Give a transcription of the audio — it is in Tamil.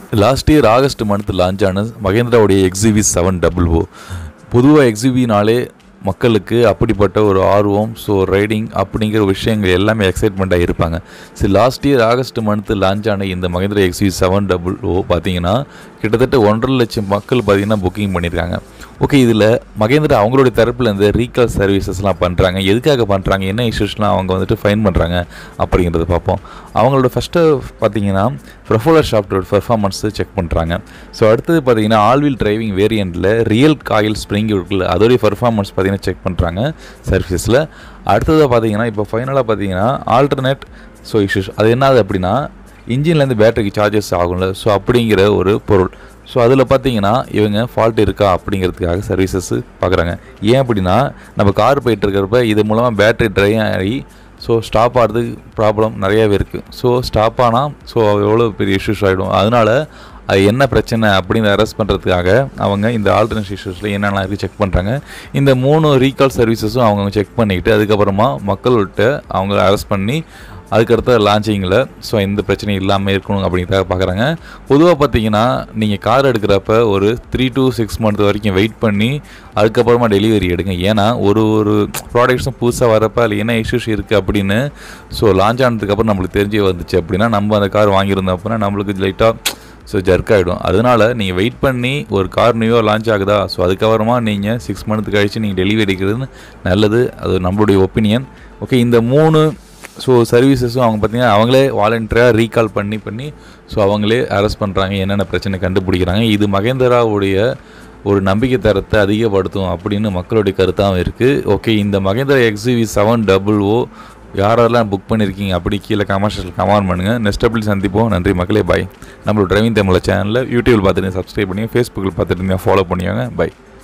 last year August month launch ஆன மகேந்திராவுடைய எக்ஸிவி செவன் டபுள் ஓ பொதுவாக எக்ஸிவினாலே மக்களுக்கு அப்படிப்பட்ட ஒரு ஆர்வம் ஸோ ரைடிங் அப்படிங்கிற விஷயங்கள் எல்லாமே எக்ஸைட்மெண்ட்டாக இருப்பாங்க சரி last year August month launch ஆன இந்த Mahindra XUV seven double O பார்த்தீங்கன்னா கிட்டத்தட்ட ஒன்றரை லட்சம் மக்கள் பார்த்தீங்கன்னா புக்கிங் பண்ணியிருக்காங்க ஓகே இதில் மகேந்திரா அவங்களுடைய தரப்பில் இருந்து ரீகால் சர்வீசஸ்லாம் பண்ணுறாங்க எதுக்காக பண்ணுறாங்க என்ன இஷ்யூஸ்லாம் அவங்க வந்துட்டு ஃபைன் பண்ணுறாங்க அப்படிங்கிறத பார்ப்போம் அவங்களோட ஃபஸ்ட்டு பார்த்தீங்கன்னா ப்ரொஃபோலர் சாஃப்ட்வேர் பெர்ஃபார்மன்ஸு செக் பண்ணுறாங்க ஸோ அடுத்தது பார்த்தீங்கன்னா ஆல்வீல் டிரைவிங் வேரியண்ட்டில் ரியல் காயில் ஸ்ப்ரிங் இருக்குல்ல அதோடைய பெர்ஃபார்மன்ஸ் பார்த்தீங்கன்னா செக் பண்ணுறாங்க சர்வீஸில் அடுத்ததாக பார்த்தீங்கன்னா இப்போ ஃபைனலாக பார்த்தீங்கன்னா ஆல்டர்னேட் ஸோ இஷ்யூஸ் அது என்னது அப்படின்னா இன்ஜின்லேருந்து பேட்டரிக்கு சார்ஜஸ் ஆகும்ல ஸோ அப்படிங்கிற ஒரு பொருள் ஸோ அதில் பார்த்தீங்கன்னா இவங்க ஃபால்ட் இருக்கா அப்படிங்கிறதுக்காக சர்வீசஸ் பார்க்குறாங்க ஏன் அப்படின்னா நம்ம கார் போயிட்டு இருக்கிறப்ப இது மூலமாக பேட்டரி ட்ரை ஆகி ஸோ ஸ்டாப் ஆகிறதுக்கு ப்ராப்ளம் நிறையாவே இருக்குது ஸோ ஸ்டாப் ஆனால் ஸோ எவ்வளோ பெரிய இஷ்யூஸ் ஆகிடும் அதனால் அது என்ன பிரச்சனை அப்படின்னு அரெஸ்ட் பண்ணுறதுக்காக அவங்க இந்த ஆல்டர்னேட் இஷ்யூஸில் என்னென்ன இருக்குது செக் பண்ணுறாங்க இந்த மூணு ரீகால் சர்வீசஸும் அவங்க செக் பண்ணிக்கிட்டு அதுக்கப்புறமா மக்கள்கிட்ட அவங்க அரெஸ்ட் பண்ணி அதுக்கடுத்த லான்ச்சிங்கில் ஸோ எந்த பிரச்சனையும் இல்லாமல் இருக்கணும் அப்படிங்கிறத பார்க்குறாங்க பொதுவாக பார்த்தீங்கன்னா நீங்கள் கார் எடுக்கிறப்ப ஒரு த்ரீ டு சிக்ஸ் மந்த் வரைக்கும் வெயிட் பண்ணி அதுக்கப்புறமா டெலிவரி எடுங்க ஏன்னா ஒரு ஒரு ப்ராடக்ட்ஸும் புதுசாக வரப்போ அதில் என்ன இஷ்யூஸ் இருக்குது அப்படின்னு ஸோ லான்ச் ஆனதுக்கப்புறம் நம்மளுக்கு தெரிஞ்சு வந்துச்சு அப்படின்னா நம்ம அந்த கார் வாங்கியிருந்தோம் அப்படின்னா நம்மளுக்கு லைட்டாக ஸோ ஜர்க் ஆகிடும் அதனால் நீங்கள் வெயிட் பண்ணி ஒரு கார் நியூவாக லான்ச் ஆகுதா ஸோ அதுக்கப்புறமா நீங்கள் சிக்ஸ் மந்த் கழிச்சு நீங்கள் டெலிவரி எடுக்கிறது நல்லது அது நம்மளுடைய ஒப்பீனியன் ஓகே இந்த மூணு ஸோ சர்வீசஸும் அவங்க பார்த்தீங்கன்னா அவங்களே வாலண்டியராக ரீகால் பண்ணி பண்ணி ஸோ அவங்களே அரெஸ்ட் பண்ணுறாங்க என்னென்ன பிரச்சனை கண்டுபிடிக்கிறாங்க இது மகேந்திராவுடைய ஒரு நம்பிக்கை தரத்தை அதிகப்படுத்தும் அப்படின்னு மக்களுடைய கருத்தாகவும் இருக்குது ஓகே இந்த Mahindra XUV seven double O யாரெல்லாம் புக் பண்ணியிருக்கீங்க அப்படி கீழே கமர்ஷியல் கமெண்ட் பண்ணுங்கள் நெக்ஸ்ட் அப்படி சந்திப்போம் நன்றி மக்களே பாய் நம்மளோட டிரைவிங் தமிழ் சேனலில் யூடியூப்பில் பார்த்துட்டு சப்ஸ்கிரைப் பண்ணி ஃபேஸ்புக்கில் பார்த்துட்டு ஃபாலோ பண்ணிக்கோங்க பை